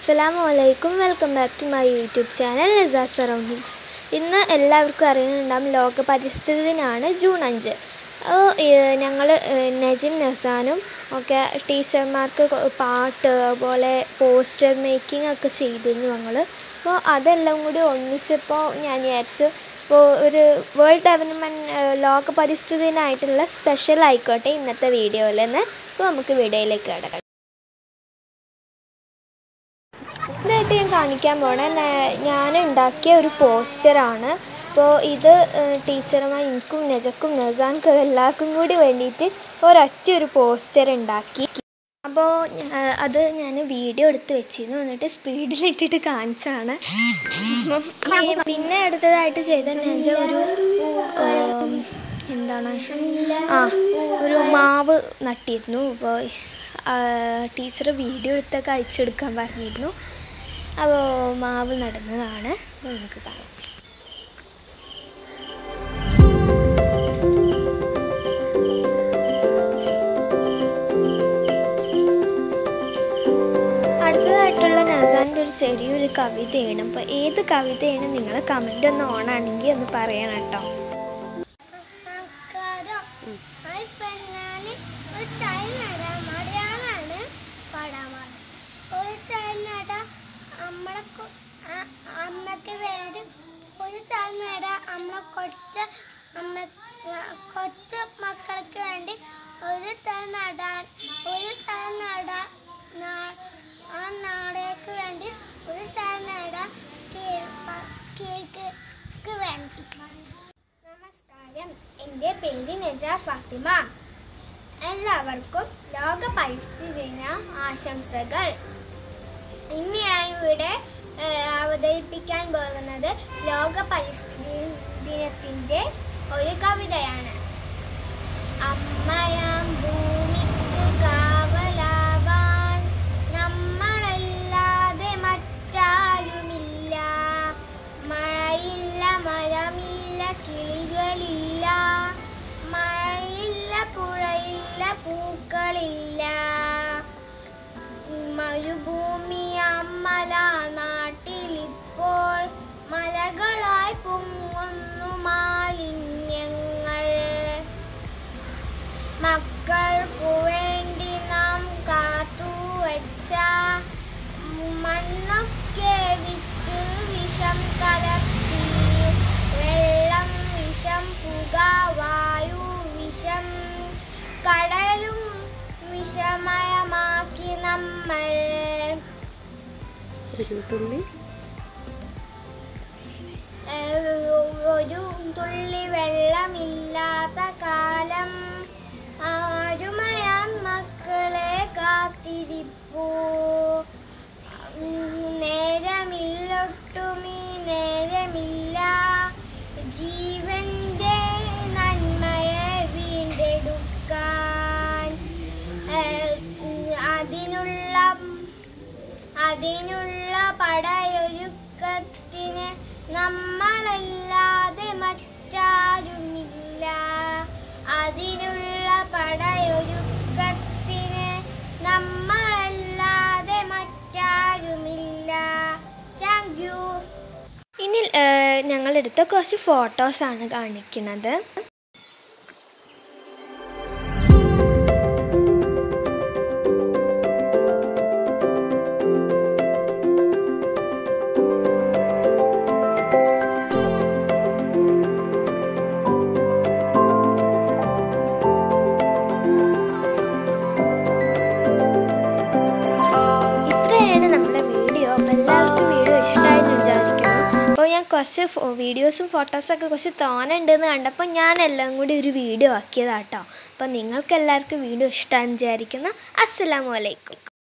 അസ്സലാമു അലൈക്കും welcome back to my YouTube channel Lisa surroundings ഇന്ന് എല്ലാവർക്കും അറിയുന്നുണ്ടാകും ലോക പരിസ്ഥിതി ദിനമാണ് ജൂൺ അഞ്ച് അപ്പോൾ ഞങ്ങൾ നജിൻ നസാനും ഒക്കെ ടീച്ചർമാർക്ക് കൊ- പാട്ട് അതുപോലെ പോസ്റ്റർ മേക്കിംഗ് ഒക്കെ ചെയ്തിരുന്നു ഞങ്ങൾ അപ്പോൾ അതെല്ലാം കൂടി ഒന്നിച്ചപ്പോൾ ഞാൻ വിചാരിച്ചു ഇപ്പോൾ ഒരു വേൾഡ് ഡെവലപ്മെൻറ്റ് ലോക പരിസ്ഥിതി ദിനമായിട്ടുള്ള സ്പെഷ്യൽ ആയിക്കോട്ടെ ഇന്നത്തെ വീഡിയോയിൽ നിന്ന് അപ്പോൾ നമുക്ക് വീഡിയോയിലേക്ക് കിടക്കാം ഇതായിട്ട് ഞാൻ കാണിക്കാൻ പോണ ഞാൻ ഉണ്ടാക്കിയ ഒരു പോസ്റ്ററാണ് അപ്പോൾ ഇത് ടീച്ചർമാർ എനിക്കും നജക്കും നസാൻക്കും എല്ലാവർക്കും കൂടി വേണ്ടിയിട്ട് ഒരൊറ്റ ഒരു പോസ്റ്റർ ഉണ്ടാക്കി അപ്പോൾ അത് ഞാൻ വീഡിയോ എടുത്ത് വെച്ചിരുന്നു എന്നിട്ട് സ്പീഡിലിട്ടിട്ട് കാണിച്ചാണ് അപ്പം ഈ പിന്നെ അടുത്തതായിട്ട് ചെയ്തതെന്ന് വെച്ചാൽ ഒരു ഉം, എന്താണ് ആ ഒരു മാവ് നട്ടിരുന്നു അപ്പോൾ ടീച്ചർ വീഡിയോ എടുത്തൊക്കെ അയച്ചെടുക്കാൻ പറഞ്ഞിരുന്നു അപ്പോൾ മാവ് നടുന്നതാണ് അപ്പോൾ നമുക്ക് കാണാം അടുത്തതായിട്ടുള്ള നസാൻ്റെ ഒരു ചെറിയൊരു കവിതയാണ് അപ്പോൾ ഏത് കവിതയാണ് നിങ്ങൾ കമൻ്റ് ഒന്ന് ഓണാണെങ്കിൽ ഒന്ന് പറയണം കേട്ടോ നമസ്കാരം ഹായ് പെണ്ണാണ് ഒരു ചായ നടാൻ മലയാളാണ് പാടാൻ പാടുന്നത് ഒരു ചായ നടാൻ നമ്മളെ കൊ- ആ- അമ്മയ്ക്ക് വേണ്ടി ഒരു ചായ നടാൻ നമ്മളെ കൊച്ച അമ്മ കൊച്ചു മക്കൾക്ക് വേണ്ടി ഒരു ചായ നടാൻ ഒരു ചായ നടാൻ നാ- ആ നാടേക്ക് വേണ്ടി ഒരു ചായ നടാൻ കേക്ക് വേണ്ടി നമസ്കാരം എൻ്റെ പേര് നജ ഫാത്തിമ എല്ലാവർക്കും ലോക പരിസ്ഥിതി ദിന ആശംസകൾ ഇന്ന് ഞാൻ ഇവിടെ ഏഹ്, അവതരിപ്പിക്കാൻ പോകുന്നത് ലോക പരിസ്ഥിതി ദിനത്തിൻ്റെ ഒരു കവിതയാണ് അമ്മയാം ഭൂമിക്ക് കാവലാവാൻ നമ്മളല്ലാതെ മറ്റാരുമില്ല മഴയില്ല മരമില്ല കിളികളില്ല മഴയില്ല പുഴയില്ല പൂക്കളില്ല മരുഭൂമി അമ്മല നാട്ടിലിപ്പോൾ മലകളായി പൊങ്ങുന്നു മാലിന്യങ്ങൾ മക്കൾക്കു വേണ്ടി നാം കാത്തുവച്ച മണ്ണൊക്കെ വിറ്റ് വിഷം കലർത്തി വെള്ളം വിഷം പുക വായു വിഷം കടലും വിഷമയമാക്കി നമ്മൾ ഒരു തുള്ളി ഏഹ് ഒരു തുള്ളി വെള്ളമില്ലാത്ത കാലം ആരുമയാൻ മക്കളെ കാത്തിരിപ്പൂ ഉം, നേരമില്ലൊട്ടുമീ നേരമില്ല ജീവന്റെ നന്മയെ വീണ്ടെടുക്കാൻ ഏഹ്, ഉം, അതിനുള്ള അതിനുള്ള പടയൊരുക്കത്തിന് നമ്മളല്ലാതെ മറ്റാരുമില്ല അതിനുള്ള പടയൊരുക്കത്തിന് നമ്മളല്ലാതെ മറ്റാരുമില്ല താങ്ക് യു ഇനി ഞങ്ങളെടുത്ത കുറച്ച് ഫോട്ടോസാണ് കാണിക്കുന്നത് ഇത്രയാണ് നമ്മുടെ വീഡിയോ അപ്പോൾ എല്ലാവർക്കും വീഡിയോ ഇഷ്ടമായെന്ന് വിചാരിക്കുന്നു അപ്പോൾ ഞാൻ കുറച്ച് ഫോ- വീഡിയോസും ഫോട്ടോസൊക്കെ കുറച്ച് തോനുണ്ടെന്ന് കണ്ടപ്പോൾ ഞാൻ എല്ലാം കൂടി ഒരു വീഡിയോ ആക്കിയതാട്ടോ അപ്പോൾ നിങ്ങൾക്ക് എല്ലാവർക്കും വീഡിയോ ഇഷ്ടമാണെന്ന് വിചാരിക്കുന്നു അസ്സലാമു അലൈക്കും